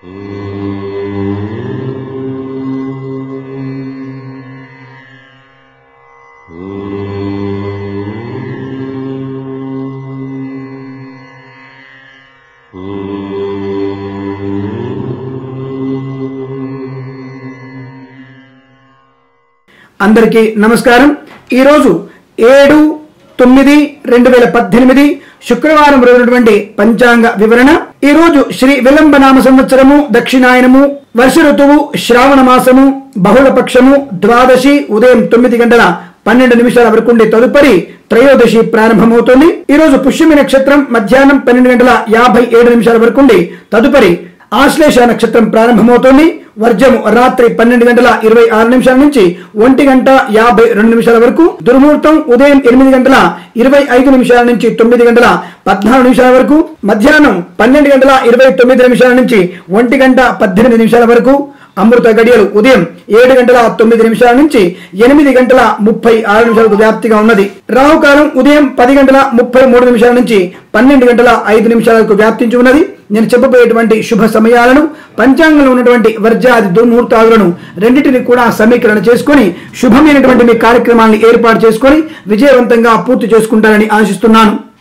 అందరికీ నమస్కారం ఈరోజు ఏడు తొమ్మిది రెండు వేల పద్దెనిమిది శుక్రవారం రోజునటువంటి పంచాంగ వివరణ ఈ రోజు శ్రీ విలంబనామ సంవత్సరము దక్షిణాయనము వర్ష ఋతువు శ్రావణ మాసము బహుళ పక్షము ద్వాదశి ఉదయం తొమ్మిది గంటల పన్నెండు నిమిషాల వరకు ఉండే తదుపరి త్రయోదశి ప్రారంభమవుతుంది ఈ రోజు పుష్యమి నక్షత్రం మధ్యాహ్నం పన్నెండు గంటల యాభై ఏడు నిమిషాల వరకు ఉండి తదుపరి ఆశ్లేష నక్షత్రం ప్రారంభమవుతోంది వర్జము రాత్రి పన్నెండు గంటల ఇరవై ఆరు నిమిషాల నుంచి ఒంటి గంట యాభై రెండు నిమిషాల వరకు దుర్ముహూర్తం ఉదయం ఎనిమిది గంటల ఇరవై ఐదు నిమిషాల నుంచి తొమ్మిది గంటల పద్నాలుగు నిమిషాల వరకు మధ్యాహ్నం పన్నెండు గంటల ఇరవై తొమ్మిది నిమిషాల నుంచి ఒంటి గంట పద్దెనిమిది నిమిషాల వరకు అమృత గడియలు ఉదయం ఏడు గంటల తొమ్మిది నిమిషాల నుంచి ఎనిమిది గంటల ముప్పై ఆరు నిమిషాలకు వ్యాప్తిగా ఉన్నది రాహుకాలం ఉదయం పది గంటల ముప్పై మూడు నిమిషాల నుంచి పన్నెండు గంటల ఐదు నిమిషాలకు వ్యాప్తించి ఉన్నది నేను చెప్పబోయేటువంటి శుభ సమయాలను పంచాంగంలో ఉన్నటువంటి వర్జాది దుర్ముహూర్తాలను రెండింటిని కూడా సమీకరణ చేసుకొని శుభమైనటువంటి మీ కార్యక్రమాలను ఏర్పాటు చేసుకొని విజయవంతంగా పూర్తి చేసుకుంటారని ఆశిస్తున్నాను